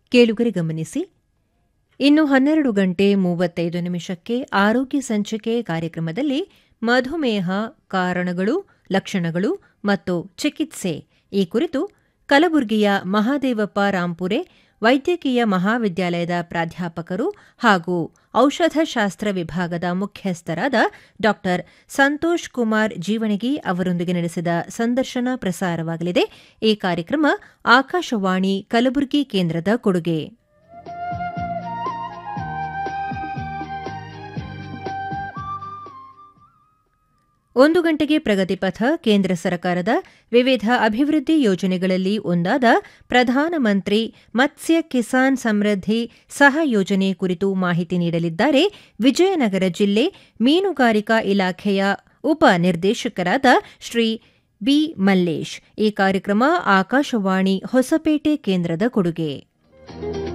ಕೇಳುಗರೆ ಗಮನಿಸಿ ಇನ್ನು ಹನ್ನೆರಡು ಗಂಟೆ ಮೂವತ್ತೈದು ನಿಮಿಷಕ್ಕೆ ಆರೋಗ್ಯ ಸಂಚಿಕೆ ಕಾರ್ಯಕ್ರಮದಲ್ಲಿ ಮಧುಮೇಹ ಕಾರಣಗಳು ಲಕ್ಷಣಗಳು ಮತ್ತು ಚಿಕಿತ್ಸೆ ಈ ಕುರಿತು ಕಲಬುರಗಿಯ ಮಹಾದೇವಪ್ಪ ರಾಂಪುರೆ ವೈದ್ಯಕೀಯ ಮಹಾವಿದ್ಯಾಲಯದ ಪ್ರಾಧ್ಯಾಪಕರು ಹಾಗೂ ಔಷಧಶಾಸ್ತ್ರ ವಿಭಾಗದ ಮುಖ್ಯಸ್ಥರಾದ ಡಾ ಸಂತೋಷ್ ಕುಮಾರ್ ಜೀವಣಗಿ ಅವರೊಂದಿಗೆ ನಡೆಸಿದ ಸಂದರ್ಶನ ಪ್ರಸಾರವಾಗಲಿದೆ ಈ ಕಾರ್ಯಕ್ರಮ ಆಕಾಶವಾಣಿ ಕಲಬುರಗಿ ಕೇಂದ್ರದ ಕೊಡುಗೆ ಒಂದು ಗಂಟೆಗೆ ಪ್ರಗತಿಪಥ ಕೇಂದ್ರ ಸರ್ಕಾರದ ವಿವಿಧ ಅಭಿವೃದ್ಧಿ ಯೋಜನೆಗಳಲ್ಲಿ ಒಂದಾದ ಪ್ರಧಾನಮಂತ್ರಿ ಮತ್ಸ್ಯ ಕಿಸಾನ್ ಸಮೃದ್ಧಿ ಸಹ ಯೋಜನೆ ಕುರಿತು ಮಾಹಿತಿ ನೀಡಲಿದ್ದಾರೆ ವಿಜಯನಗರ ಜಿಲ್ಲೆ ಮೀನುಗಾರಿಕಾ ಇಲಾಖೆಯ ಉಪ ನಿರ್ದೇಶಕರಾದ ಶ್ರೀ ಬಿ ಮಲ್ಲೇಶ್ ಈ ಕಾರ್ಯಕ್ರಮ ಆಕಾಶವಾಣಿ ಹೊಸಪೇಟೆ ಕೇಂದ್ರದ ಕೊಡುಗೆ